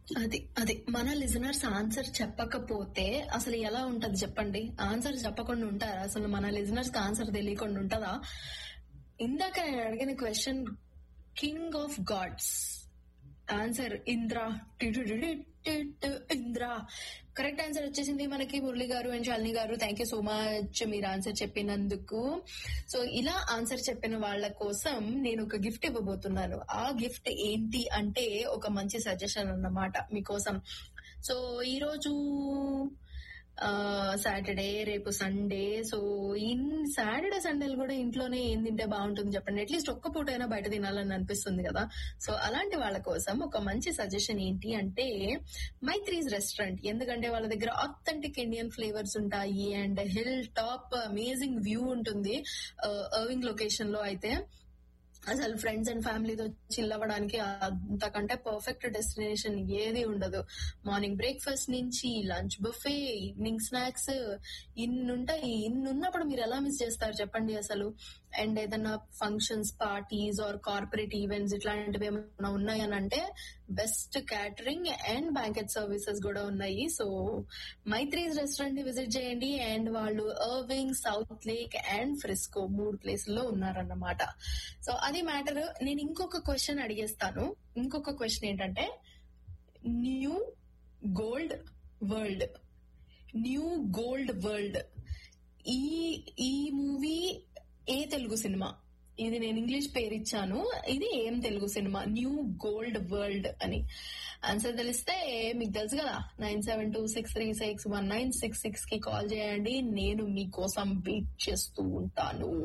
అది అది మన లిజనర్స్ ఆన్సర్ చెప్పకపోతే అసలు ఎలా ఉంటది చెప్పండి ఆన్సర్ చెప్పకుండా ఉంటారా అసలు మన లిజనర్స్ కి ఆన్సర్ తెలియకుండా ఉంటదా ఇందాక నేను అడిగిన question king of gods answer Indra Indra correct answer వచ్చేసింది మనకి మురళి గారు అండ్ శాలిని గారు థ్యాంక్ యూ సో మచ్ మీరు ఆన్సర్ చెప్పినందుకు సో ఇలా ఆన్సర్ చెప్పిన వాళ్ళ కోసం నేను ఒక గిఫ్ట్ ఇవ్వబోతున్నాను ఆ గిఫ్ట్ ఏంటి అంటే ఒక మంచి సజెషన్ అన్నమాట మీకోసం సో ఈ రోజు సాటర్డే రేపు సండే సో ఇన్ సాటర్డే సండేలు కూడా ఇంట్లోనే ఏం తింటే బాగుంటుంది చెప్పండి అట్లీస్ట్ ఒక్క పూట అయినా బయట తినాలని అనిపిస్తుంది కదా సో అలాంటి వాళ్ళ కోసం ఒక మంచి సజెషన్ ఏంటి అంటే మైత్రీస్ రెస్టారెంట్ ఎందుకంటే వాళ్ళ దగ్గర ఆథెంటిక్ ఇండియన్ ఫ్లేవర్స్ ఉంటాయి and hill top amazing view ఉంటుంది అర్వింగ్ లొకేషన్ లో అయితే అసలు ఫ్రెండ్స్ అండ్ ఫ్యామిలీతో చిల్ అవ్వడానికి అంతకంటే పర్ఫెక్ట్ డెస్టినేషన్ ఏది ఉండదు మార్నింగ్ బ్రేక్ఫాస్ట్ నుంచి లంచ్ బుఫే ఈవినింగ్ స్నాక్స్ ఇన్ని ఉంటాయి ఇన్ని ఉన్నప్పుడు మీరు ఎలా మిస్ చేస్తారు చెప్పండి అసలు అండ్ ఏదైనా functions parties or corporate events ఇట్లాంటివి ఏమైనా ఉన్నాయని అంటే best catering and banquet services కూడా ఉన్నాయి సో మైత్రీస్ రెస్టారెంట్ ని విజిట్ చేయండి అండ్ వాళ్ళు Irving South Lake and Frisco మూడు ప్లేసుల్లో ఉన్నారన్నమాట సో అది మ్యాటర్ నేను ఇంకొక క్వశ్చన్ అడిగేస్తాను ఇంకొక క్వశ్చన్ ఏంటంటే new gold world new gold world ఈ ఈ మూవీ ఏ తెలుగు సినిమా ఇది నేను ఇంగ్లీష్ పేరు ఇచ్చాను ఇది ఏం Telugu cinema new gold world అని ఆన్సర్ తెలిస్తే మీకు తెలుసు కదా nine seven two six three six one nine six six కి కాల్ చేయండి నేను మీకోసం వెయిట్ చేస్తూ ఉంటాను